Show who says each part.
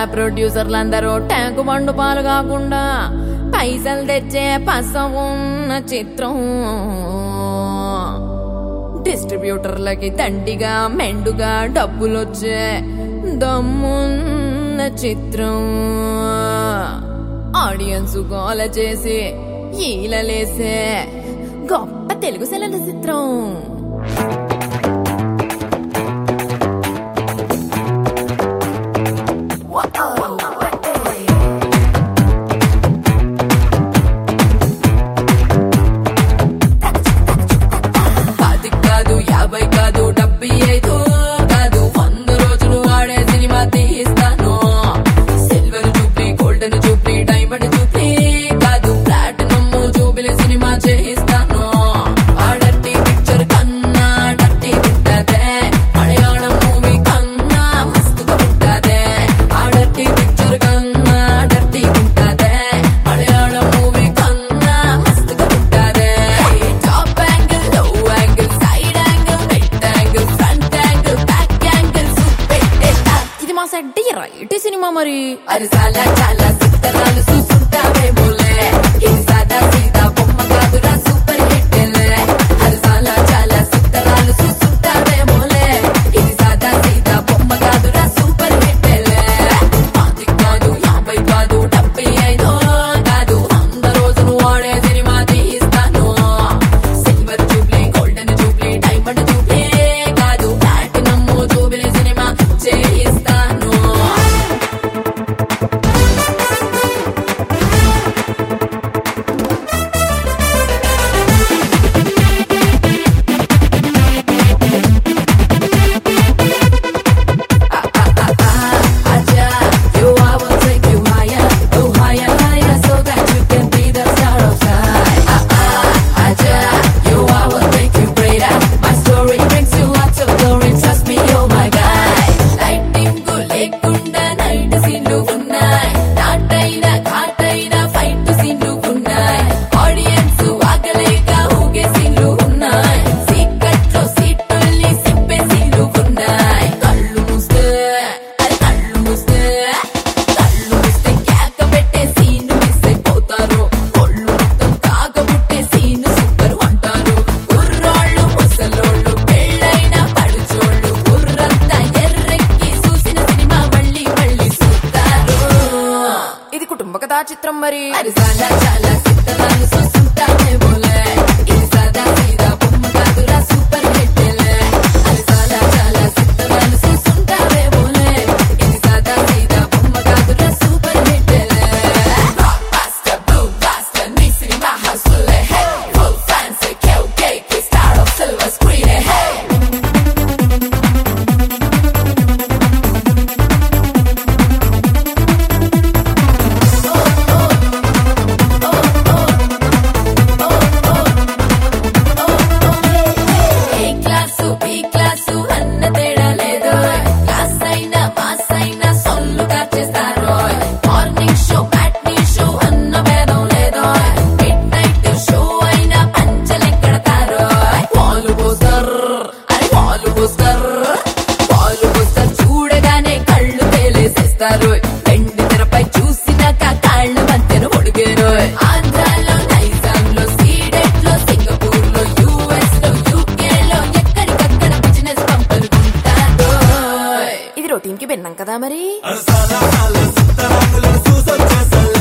Speaker 1: ప్రొడ్యూసర్లందరూ tank బండు పాలు కాకుండా పైసలు తెచ్చే పస ఉన్న చిత్రం డిస్ట్రిబ్యూటర్లకి దండిగా మెండుగా డబ్బులొచ్చే దమ్మున్న చిత్రం ఆడియన్స్ గోల చేసి ఈలలేసే గొప్ప తెలుగు సెలల చిత్రం పది కాదు యాభై కాదు డెబ్బై ఐదు కాదు వంద రోజులు ఆడే సినిమా తీస్తాను సిల్వర్ చూపి గోల్డెన్ చూపి డైమండ్ చూపి కాదు ప్లాటినం చూపిలి సినిమా చేయిస్తాను ఆడట్టి పిక్చర్ కన్నా డట్టి ఉంటదే మలయాళం మూవీ కన్నా మస్తుగా ఉంటదే ఆడట్టి పిక్చర్ కన్నా డట్టి ఉంటదే మలయాళం మూవీ కన్నా మస్తుగా ఉంటదే top angle low angle side angle mid angle front angle back angle పెట్టేస్తా ఇది మా సెట్ రైట్ సినిమా మరి అది చాలా చాలా సిద్ధరాలు చూసుంటావేమోలే ఇది సాదా సీదా బొమ్మ కాదురా సూపర్ హిట్ అది చాలా చాలా సిద్ధరాలు చూసుంటావేమోలే ఇది సాదా సీదా బొమ్మ కాదురా సూపర్ హిట్ అది కాదు యాభై కాదు డెబ్బై ఐదు కాదు వంద రోజులు ఆడే సినిమా తీస్తాను silver jubilee golden jubilee diamond jubilee కాదు ప్లాటినం జూబ్లీ సినిమా చేయిస్తాను Aja, you I will take you higher, oh higher, higher, so that you can be the star of sky. Ah ah, Aja, you I will make you greater. My story brings you lots of glory. Trust me, oh my guy. Lightning go లేకుండా night సీన్లు ఉన్నాయి నాటైన ఘాటైన fight సీన్లు ఉన్నాయి audience ఆగలేక ఊగే సీన్లు ఉన్నాయి సీక్రెట్ లో సీటుల్ని సింపే సీన్లు ఉన్నాయి కళ్ళు మూస్తే అరే కళ్ళు మూస్తే కళ్ళు మూస్తే కేక పెట్టే సీన్ మిస్ అయిపోతారు ఒళ్ళు మొత్తం కాగబుట్టే సీన్ సూపర్ అంటారు కుర్రాళ్ళు ముసలోళ్ళు పెళ్ళైన పడుచోళ్ళు కుర్రంతా ఎర్రెక్కి చూసిన సినిమా మళ్ళీ మళ్ళీ చూస్తారు ఇది కుటుంబ కథా చిత్రం మరి అది చాలా చాలా సిద్ధరాలు చూస్తుంటానే బోలే ఇది సాదా సీదా బొమ్మ కాదురా సూపర్ హిట్ అది చాలా చాలా సిద్ధరాలు చూస్తుంటావే బోలే ఇది సాదా సీదా బొమ్మ కాదురా సూపర్ హిట్ Blockbuster, blockbuster, నీ సినిమా హస్సులే హే ఫుల్ ఫ్యాన్సీ కేవ్ star of silver screen hey A class B class అన్న తేడా లేదు క్లాస్ అయినా మాస్ అయినా సొల్లు కాచేస్తారు మార్నింగ్ షో మ్యాట్నీ షో అన్న భేదం లేదు మిడ్ నైట్ షో అయినా పంచలెక్కడతారు పాలు పోస్తారు అరే పాలు పోస్తారు పాలు పోస్తారు చూడగానే కళ్ళు తేలేసేస్తారు వెండి తెరపై చూసినాక కాళ్ళ మధ్యన ఒడిగారు ఆంధ్రాలో నైజాంలో సీడెట్ లో సింగపూర్ లో యుఎస్ లో యూకే లో ఎక్కడికక్కడ బిజినెస్ పంపనుకుంటారు ఇది రొటీన్ కి భిన్నం కదా మరి
Speaker 2: అరసాల కాల సిత్తరాములను చూసొచ్చేసలే